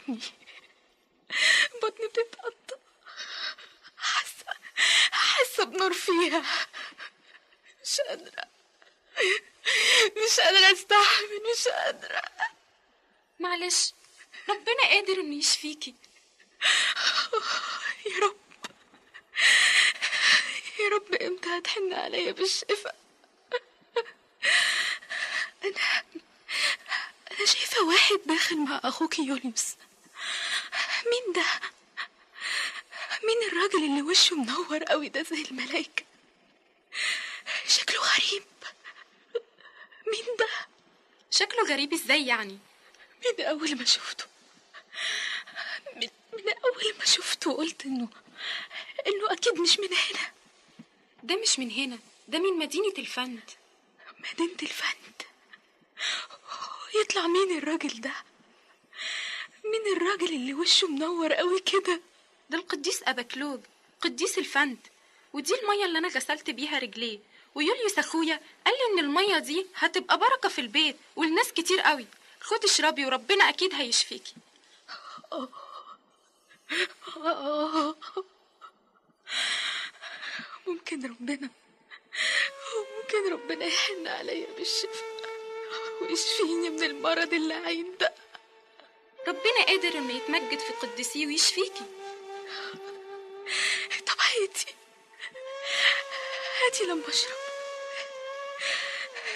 بطني بطني بتتقطع حاسة حاسة بنور فيها مش قادرة مش قادرة استحمل مش قادرة معلش ربنا قادر انه يشفيكي يا رب يا رب امتى هتحن عليا بالشفاء انا انا شايفه واحد داخل مع اخوك يوليوس مين ده مين الراجل اللي وشه منور قوي ده زي الملايكه شكله غريب مين ده شكله غريب ازاي يعني من اول ما شفته من, من اول ما شفته قلت انه انه اكيد مش من هنا ده مش من هنا ده من مدينة الفند مدينة الفند يطلع مين الراجل ده مين الراجل اللي وشه منور قوي كده ده القديس أباكلوج قديس الفند ودي المية اللي أنا غسلت بيها رجليه ويوليوس أخويا قال لي إن المية دي هتبقى بركة في البيت والناس كتير قوي خد اشربي وربنا أكيد هيشفيكي آه. ممكن ربنا ممكن ربنا يحن عليا بالشفاء ويشفيني من المرض اللعين ده ربنا قادر إنه يتمجد في قدسيه ويشفيكي طب هاتي هاتي لما اشرب